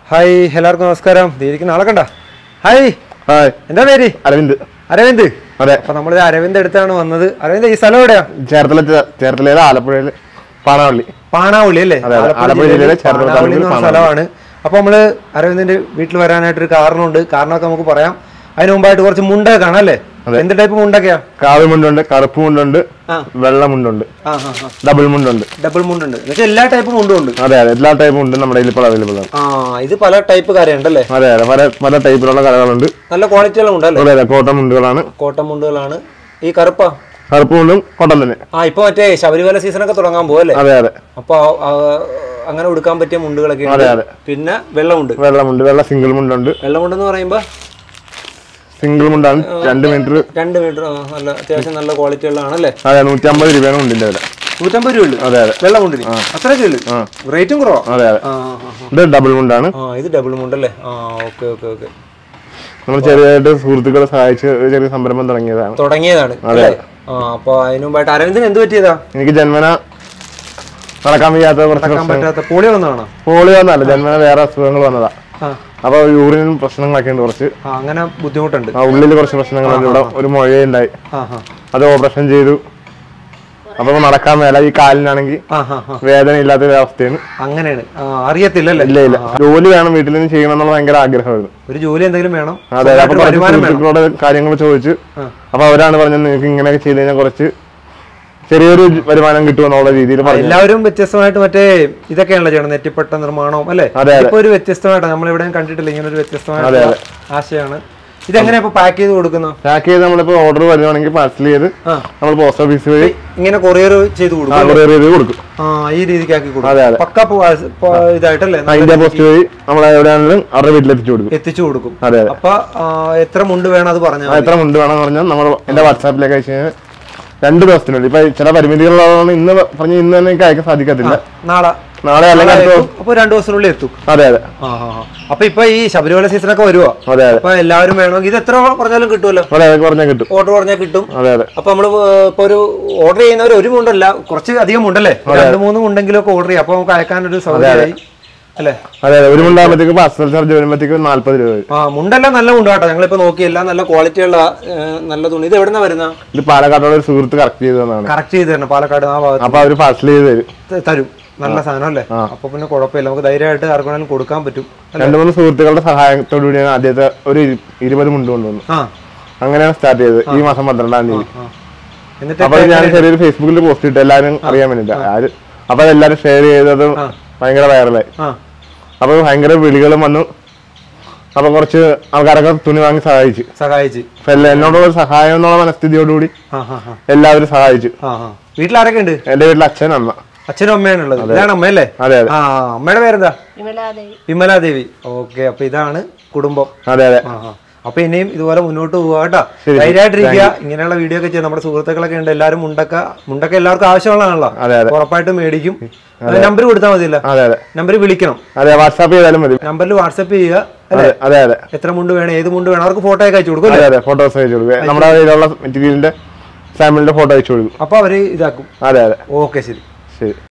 Hi എല്ലാവർക്കും നമസ്കാരം ദീരിക്കുന്ന ആളെ കണ്ട ഹായ് ഹായ് എന്താ പേര് അരവിന്ദ് അരവിന്ദ് അതെ അപ്പൊ നമ്മൾ അരവിന്ദ് അടുത്താണ് വന്നത് അരവിന്ദ് ഈ സ്ഥലം എവിടെയാ ചേർത്തല ചേർത്തലയിലെ ആലപ്പുഴയിലെ പാണാവള്ളി പാണാവള്ളി അല്ലേ അതെ, അതെ. ആലപ്പുഴ ആലപ്പുഴ ജില്ലയിലെ ജില്ലയിലെ ചേർത്തല പാണാവള്ളി എന്ന് പറഞ്ഞ താലൂക്കിൽ സ്ഥലമാണ് അപ്പൊ നമ്മള് അരവിന്ദിന്റെ വീട്ടിൽ വരാനായിട്ട് ഒരു കാരണമുണ്ട് കാരണമൊക്കെ നമുക്ക് പറയാം അതിന് മുമ്പായിട്ട് കുറച്ച് മുണ്ടൊക്കെ കാണാം അല്ലേ എന്ത് ടൈപ്പ് മുണ്ടൊക്കെയാ കാവി മുണ്ടുണ്ട് കറുപ്പ് മുണ്ടുണ്ട് ആ. വെള്ള മുണ്ടുണ്ട് ആ ഹാ ഹാ ഡബിൾ മുണ്ടുണ്ട് ഡബിൾ മുണ്ടുണ്ട് എന്നുവെച്ചാൽ എല്ലാ ടൈപ്പ് മുണ്ടും ഉണ്ട് അതെ അതെ എല്ലാ ടൈപ്പും ഉണ്ട് നമ്മുടെ കയ്യിൽ ഇപ്പോൾ അവൈലബിൾ ആണ് ആ ഇത് പല ടൈപ്പ് കാര്യമുണ്ടല്ലേ അതെ അതെ പല പല ടൈപ്പിലുള്ള കടകളുണ്ട് നല്ല ക്വാളിറ്റിയുള്ള മുണ്ടല്ലേ അതെ അതെ കോട്ടൺ മുണ്ടുകളാണ് കോട്ടൺ മുണ്ടുകളാണ് ഈ കറുപ്പാ കറുപ്പ് മുണ്ടും കോട്ടൺ തന്നെ ആ ഇപ്പൊ മറ്റേ ശബരിമല സീസണൊക്കെ തുടങ്ങാൻ പോവല്ലേ അതെ അതെ അപ്പൊ ആ, അങ്ങനെ ഉടുക്കാൻ പറ്റിയ മുണ്ടുകളൊക്കെ ഉണ്ട് അതെ അതെ പിന്നെ വെള്ളമുണ്ട് വെള്ള മുണ്ട് വെള്ള സിംഗിൾ മുണ്ടുണ്ട് വെള്ളമുണ്ടെന്ന് പറയുമ്പോ സിംഗിൾ മുണ്ടാണ് രണ്ട് മീറ്റർ രണ്ട് മീറ്റർ നല്ല അത്യാവശ്യം നല്ല ക്വാളിറ്റി ഉള്ളതാണല്ലേ അതെ നൂറ്റമ്പത് രൂപയാണ് മുണ്ടിന്റെ വില നൂറ്റമ്പത് രൂപ ഉള്ളു അതെ അതെ വെള്ളമുണ്ടിന് അത്രയൊക്കെ ഉള്ളു റേറ്റും കുറവാ അതെ അതെ ആ ആ, ആ. ഇത് ഡബിൾ മുണ്ടാണ് ആ ഇത് ഡബിൾ മുണ്ടല്ലേ ആ ഓക്കെ ഓക്കെ ഓക്കെ നമ്മൾ ചെറിയതായിട്ട് സുഹൃത്തുക്കളെ സഹായിച്ച് ഒരു ചെറിയ സംരംഭം തുടങ്ങിയതാണ് തുടങ്ങിയതാണ് അല്ലേ ആ അപ്പൊ അതിനു മുമ്പായിട്ട് അരവിന്ദന് എന്ത് പറ്റിയതാ എനിക്ക് ജന്മന നടക്കാൻ വയ്യാത്ത കുറച്ച് നടക്കാൻ പറ്റാത്ത പോളി വന്നതാണോ പോളിയോ ഒന്നല്ല ജന്മന വേറെ അസുഖങ്ങൾ വന്നതാ ആ അപ്പൊ യൂറിനും പ്രശ്നങ്ങളൊക്കെ ഉണ്ട് കുറച്ച് ആ, അങ്ങനെ ബുദ്ധിമുട്ടുണ്ട് ആ ഉള്ളിൽ കുറച്ച് പ്രശ്നങ്ങളുണ്ട് ഇവിടെ ഒരു മുഴയുണ്ടായി ആ ഹാ അത് ഓപ്പറേഷൻ ചെയ്തു അപ്പൊ നടക്കാൻ മേല ഈ കാലിനാണെങ്കിൽ ആ ഹാ ഹാ വേദന ഇല്ലാത്ത ഒരു അവസ്ഥയാണ് അങ്ങനെയാണ് ആ അറിയത്തില്ലല്ലേ ഇല്ല ഇല്ല ജോലി വേണം വീട്ടിൽ നിന്ന് ചെയ്യണം എന്നുള്ള ഭയങ്കര ആഗ്രഹമായിരുന്നു ഒരു ജോലി എന്തെങ്കിലും വേണം അതെ അപ്പൊ സ്വന്തമായിട്ട് കുറച്ച് വരുമാനം വേണം സുഹൃത്തുക്കളോട് കാര്യങ്ങൾ ചോദിച്ചു ആ. അപ്പൊ അവരാണ് പറഞ്ഞത് നിങ്ങൾക്ക് ഇങ്ങനെയൊക്കെ ചെയ്ത് കഴിഞ്ഞാൽ കുറച്ച് ചെറിയൊരു വരുമാനം കിട്ടുമെന്നുള്ള രീതിയിൽ പറഞ്ഞു എല്ലാവരും വ്യത്യസ്തമായിട്ട് മറ്റേ ഇതൊക്കെയാണല്ലോ ചെയ്യണം നെറ്റിപ്പട്ട നിർമ്മാണവും അല്ലേ അതെ, അതെ. ഇപ്പൊ ഒരു വ്യത്യസ്തമായിട്ടാണ് നമ്മൾ എവിടെയും കണ്ടിട്ടില്ല ഇങ്ങനെ ഒരു വ്യത്യസ്തമായിട്ടുള്ള ആശയമാണ് ഇതെങ്ങനെയാ ഇപ്പൊ പാക്ക് ചെയ്ത് കൊടുക്കുന്നു പാക്ക് ചെയ്ത് നമ്മളിപ്പോ ഓർഡർ വരുവാണെങ്കിൽ പാർസൽ ചെയ്ത് ആ. നമ്മൾ പോസ്റ്റ് ഓഫീസ് വഴി ഇങ്ങനെ കൊറിയർ ചെയ്ത് കൊടുക്കും കൊറിയർ ചെയ്ത് കൊടുക്കും ആ ഈ രീതിക്ക് ആക്കി കൊടുക്കും അതെ അതെ പക്ക പോ- പോ- ഇതായിട്ടല്ലേ നല്ല ഇന്ത്യ പോസ്റ്റ് വഴി നമ്മൾ എവിടെയാണെങ്കിലും അവരുടെ വീട്ടിലെത്തിച്ചു കൊടുക്കും എത്തിച്ചു കൊടുക്കും അതെ അതെ അപ്പൊ ആ, എത്ര മുണ്ട് വേണം അത് പറഞ്ഞാൽ ആ, എത്ര മുണ്ട് വേണമെന്ന് പറഞ്ഞാൽ നമ്മൾ എന്റെ വാട്സാപ്പിലേക്ക് അയച്ചു കഴിഞ്ഞാൽ രണ്ട് ദിവസത്തിനുള്ളിൽ ഇപ്പൊ ചില പരിമിതികളുള്ളതാണ് ഇന്ന് പറഞ്ഞ ഇന്ന് തന്നെ എനിക്ക് അയക്കാൻ സാധിക്കത്തില്ല നാളെ നാളെ അല്ലെങ്കിൽ അടുത്ത ദിവസം അപ്പൊ രണ്ടു ദിവസത്തിനുള്ളിൽ എത്തും അതെ അതെ ആ ആ ആ. അപ്പൊ ഇപ്പൊ ഈ ശബരിമല സീസണൊക്കെ വരുവോ അതെ അതെ അപ്പൊ എല്ലാവരും വേണമെങ്കിൽ ഇത് എത്ര പറഞ്ഞാലും കിട്ടുമല്ലോ അതെ അതൊക്കെ പറഞ്ഞാൽ കിട്ടും ഓർഡർ പറഞ്ഞാൽ കിട്ടും അതെ അതെ അപ്പൊ നമ്മള് ഇപ്പൊ ഒരു ഓർഡർ ചെയ്യുന്നവർ ഒരു മുണ്ടല്ല കുറച്ച് അധികം മുണ്ടല്ലേ രണ്ട് മൂന്ന് മുണ്ടെങ്കിലും ഒക്കെ ഓർഡർ ചെയ്യാം അപ്പൊ നമുക്ക് അയക്കാനൊരു സൗകര്യമായി അല്ലേ അതെ അതെ ഒരു മുണ്ടാകുമ്പോഴത്തേക്ക് പാർസൽ ചാർജ് വരുമ്പോഴത്തേക്ക് നാല്പത് രൂപ വരും ആ മുണ്ടെല്ലാം നല്ല മുണ്ടാട്ടോ ഞങ്ങളിപ്പോ നോക്കി എല്ലാം നല്ല ക്വാളിറ്റി ഉള്ള ഏ, നല്ല തുണി ഇത് എവിടുന്ന വരുന്ന ഇത് പാലക്കാടുള്ള ഒരു സുഹൃത്ത് കറക്റ്റ് ചെയ്തു തന്നതാണ് കറക്റ്റ് ചെയ്ത് തരണം പാലക്കാട് ആ ഭാഗത്ത് അപ്പൊ അവര് പാർസൽ ചെയ്ത് തരും ത- തരും നല്ല സാധനം അല്ലേ അപ്പൊ പിന്നെ കുഴപ്പമില്ല നമുക്ക് ധൈര്യമായിട്ട് ആർക്കാണെങ്കിലും കൊടുക്കാൻ പറ്റും രണ്ട് മൂന്ന് സുഹൃത്തുക്കളുടെ സഹായത്തോടു കൂടിയാണ് ആദ്യത്തെ ഒരു ഇരു- ഇരുപത് മുണ്ട് കൊണ്ടുവന്നു ആ അങ്ങനെയാണ് സ്റ്റാർട്ട് ചെയ്തത് ഈ മാസം പന്ത്രണ്ടാം തീയതി ആ. എന്നിട്ട് അപ്പൊ ഞാൻ ചെറിയൊരു ഫേസ്ബുക്കിൽ പോസ്റ്റ് ഇട്ട് എല്ലാവരും അറിയാൻ വേണ്ടിട്ട് ആര് അപ്പൊ അതെല്ലാരും ഷെയർ ചെയ്തത് ഭയങ്കര വൈറലായി ആ അപ്പൊ ഭയങ്കര വിളികളും വന്നു അപ്പൊ കുറച്ച് ആൾക്കാരൊക്കെ തുണി വാങ്ങി സഹായിച്ചു സഹായിച്ച് അപ്പൊ എല്ലാ- എന്നോടുള്ള ഒരു സഹായം എന്നുള്ള മനസ്ഥിതിയോടുകൂടി ആ ആ ആ എല്ലാവരും സഹായിച്ചു ആ ആ വീട്ടിലാരൊക്കെ ഉണ്ട് എന്റെ വീട്ടിൽ അച്ഛൻ അമ്മ അച്ഛനും അമ്മയാണ് ഉള്ളത് ഇതാണ് അമ്മയല്ലേ അതെ അതെ ആ അമ്മയുടെ പേരെന്താ വിമലാദേവി വിമലാദേവി ഓക്കെ അപ്പൊ ഇതാണ് കുടുംബം അതെ അതെ ആ, ആ. അപ്പൊ ഇനിയും ഇതുപോലെ മുന്നോട്ട് പോവാ കേട്ടോ ധൈര്യമായിട്ടിരിക്കുക ഇങ്ങനെയുള്ള വീഡിയോ ഒക്കെ ചെയ്ത് നമ്മുടെ സുഹൃത്തുക്കളൊക്കെ ഉണ്ട് എല്ലാവരും മുണ്ടക്ക മുണ്ടക്ക എല്ലാവർക്കും ആവശ്യമുള്ളതാണല്ലോ അതെ അതെ ഉറപ്പായിട്ടും മേടിക്കും നമ്പർ കൊടുത്താൽ മതിയല്ലോ അതെ അതെ നമ്പർ വിളിക്കണം അതെ വാട്സാപ്പ് ചെയ്താലും മതി നമ്പറിൽ വാട്സപ്പ് ചെയ്യുക അല്ലെ അതെ അതെ അതെ എത്ര മുണ്ട് വേണം ഏത് മുണ്ട് വേണം അവർക്ക് ഫോട്ടോ ഒക്കെ അയച്ചു കൊടുക്കും അതെ അല്ലേ അതെ ഫോട്ടോസ് അയച്ചു കൊടുക്കുക നമ്മുടെ കയ്യിലുള്ള മെറ്റീരിയലിന്റെ സാമ്പിളിന്റെ ഫോട്ടോ അയച്ചു കൊടുക്കും അപ്പൊ അവര് ഇതാക്കും അതെ അതെ ഓക്കെ ശരി ശരി